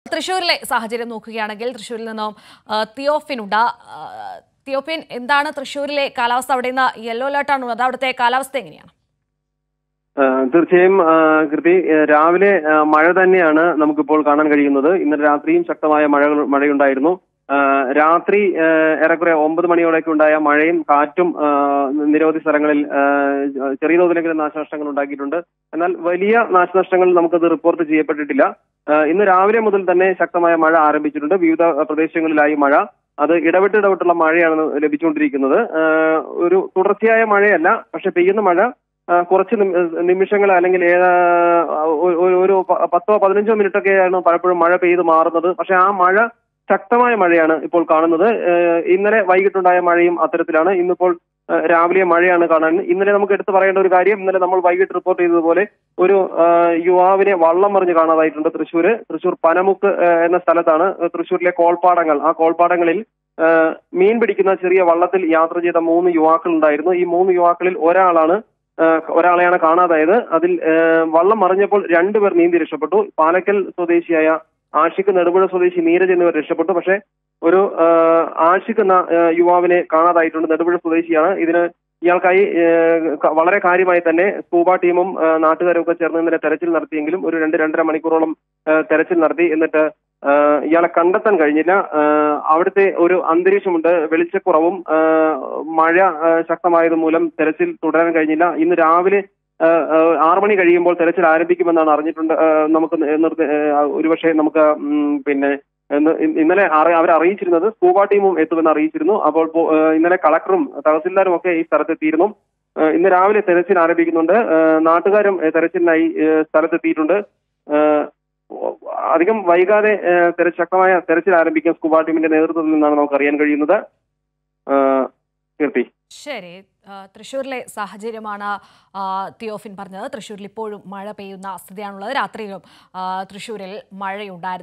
തൃശ്ശൂരിലെ സാഹചര്യം നോക്കുകയാണെങ്കിൽ തൃശ്ശൂരിൽ നിന്നും ആ, തിയോഫിനുണ്ട് ആ, തിയോഫിൻ എന്താണ് തൃശ്ശൂരിലെ കാലാവസ്ഥ അവിടെ നിന്ന് യെല്ലോ അലേർട്ടാണ് ഉള്ളത് അവിടുത്തെ കാലാവസ്ഥ എങ്ങനെയാണ് ആ, തീർച്ചയായും ആ, കൃതി ആ, രാവിലെ ആ, മഴ തന്നെയാണ് നമുക്കിപ്പോൾ കാണാൻ കഴിയുന്നത് ഇന്നലെ രാത്രിയും ശക്തമായ മഴകൾ മഴയുണ്ടായിരുന്നു ആ, രാത്രി ആ, ഏറെക്കുറെ ഒമ്പത് മണിയോടെയൊക്കെ ഉണ്ടായ മഴയും കാറ്റും ആ, നിരവധി സ്ഥലങ്ങളിൽ ആ, ചെറിയ തോതിലെങ്കിലും നാശനഷ്ടങ്ങൾ ഉണ്ടാക്കിയിട്ടുണ്ട് എന്നാൽ വലിയ നാശനഷ്ടങ്ങൾ നമുക്കത് റിപ്പോർട്ട് ചെയ്യപ്പെട്ടിട്ടില്ല ആ, ഇന്ന് രാവിലെ മുതൽ തന്നെ ശക്തമായ മഴ ആരംഭിച്ചിട്ടുണ്ട് വിവിധ പ്രദേശങ്ങളിലായി മഴ അത് ഇടവിട്ട് ഇടവിട്ടുള്ള മഴയാണ് ലഭിച്ചുകൊണ്ടിരിക്കുന്നത് ആ, ഒരു തുടർച്ചയായ മഴയല്ല പക്ഷെ പെയ്യുന്ന മഴ ആ, കുറച്ച് നിമി- നിമിഷങ്ങൾ അല്ലെങ്കിൽ ഏതാ ഒരു- ഒരു- ഒരു പ- പത്തോ പതിനഞ്ചോ മിനിറ്റ് ഒക്കെയാണ് പലപ്പോഴും മഴ പെയ്ത് മാറുന്നത് പക്ഷെ ആ മഴ ശക്തമായ മഴയാണ് ഇപ്പോൾ കാണുന്നത് ഏഹ് ഇന്നലെ വൈകിട്ടുണ്ടായ മഴയും അത്തരത്തിലാണ് ഇന്നിപ്പോൾ ഏഹ് രാവിലെ മഴയാണ് കാണാൻ ഇന്നലെ നമുക്ക് എടുത്തു പറയേണ്ട ഒരു കാര്യം ഇന്നലെ നമ്മൾ വൈകിട്ട് റിപ്പോർട്ട് ചെയ്തതുപോലെ ഒരു ഏഹ് യുവാവിനെ വള്ളം മറിഞ്ഞ് കാണാതായിട്ടുണ്ട് തൃശ്ശൂര് തൃശ്ശൂർ പനമുക്ക് ഏഹ് എന്ന സ്ഥലത്താണ് തൃശ്ശൂരിലെ കോൾപ്പാടങ്ങൾ ആ കോൾപ്പാടങ്ങളിൽ ഏഹ് മീൻ പിടിക്കുന്ന ചെറിയ വള്ളത്തിൽ യാത്ര ചെയ്ത മൂന്ന് യുവാക്കൾ ഉണ്ടായിരുന്നു ഈ മൂന്ന് യുവാക്കളിൽ ഒരാളാണ് ഏഹ് ഒരാളെയാണ് കാണാതായത് അതിൽ ഏഹ് വള്ളം മറിഞ്ഞപ്പോൾ രണ്ടുപേർ നീന്തി രക്ഷപ്പെട്ടു പാലക്കൽ സ്വദേശിയായ ആഷിഖ് നെടുപുഴ സ്വദേശി നീരജ് എന്നിവർ രക്ഷപ്പെട്ടു പക്ഷേ ഒരു ഏഹ് ആഷിഖ് എന്ന ഏഹ് യുവാവിനെ കാണാതായിട്ടുണ്ട് നെടുപുഴ സ്വദേശിയാണ് ഇതിന് ഇയാൾക്കായി ഏഹ് ക- വളരെ കാര്യമായി തന്നെ സ്കൂബ ടീമും ഏഹ് നാട്ടുകാരും ഒക്കെ ചേർന്ന് ഇന്നലെ തെരച്ചിൽ നടത്തിയെങ്കിലും ഒരു രണ്ട് രണ്ടര മണിക്കൂറോളം ഏഹ് തെരച്ചിൽ നടത്തി എന്നിട്ട് ഏഹ് ഇയാളെ കണ്ടെത്താൻ കഴിഞ്ഞില്ല ഏഹ് അവിടുത്തെ ഒരു അന്തരീക്ഷമുണ്ട് വെളിച്ചക്കുറവും ഏഹ് മഴ ഏഹ് ശക്തമായത് മൂലം തെരച്ചിൽ തുടരാൻ കഴിഞ്ഞില്ല ഇന്ന് രാവിലെ ഏഹ് ഏഹ് ആറ് മണി കഴിയുമ്പോൾ തെരച്ചിൽ ആരംഭിക്കുമെന്നാണ് അറിഞ്ഞിട്ടുണ്ട് ഏഹ് നമുക്ക് നിർത്തി ഏഹ് ഒരുപക്ഷെ നമുക്ക് ഉം, പിന്നെ ഇന്ന് ഇന്നലെ അറി- അവരെ അറിയിച്ചിരുന്നത് സ്കൂബ ടീമും എത്തുമെന്ന് അറിയിച്ചിരുന്നു അപ്പോൾ പോ- ഏഹ് ഇന്നലെ കളക്ടറും തഹസിൽദാരും ഒക്കെ ഈ സ്ഥലത്തെത്തിയിരുന്നു ഏഹ് ഇന്ന് രാവിലെ തെരച്ചിൽ ആരംഭിക്കുന്നുണ്ട് ഏഹ് നാട്ടുകാരും ഏഹ് തെരച്ചിലിനായി ഏഹ് സ്ഥലത്തെത്തിയിട്ടുണ്ട് ഏഹ് അധികം വൈകാതെ ഏഹ് തെര- ശക്തമായ തെരച്ചിൽ ആരംഭിക്കും സ്കൂബ ടീമിന്റെ നേതൃത്വത്തിൽ നിന്നാണ് നമുക്ക് അറിയാൻ കഴിയുന്നത് ഏഹ് കീർത്തി ശരി ആ, തൃശ്ശൂരിലെ സാഹചര്യമാണ് ആ, തിയോഫിൻ പറഞ്ഞത് തൃശ്ശൂരിൽ ഇപ്പോഴും മഴ പെയ്യുന്ന സ്ഥിതിയാണുള്ളത് രാത്രിയിലും ആ, തൃശ്ശൂരിൽ മഴയുണ്ടായിരുന്നു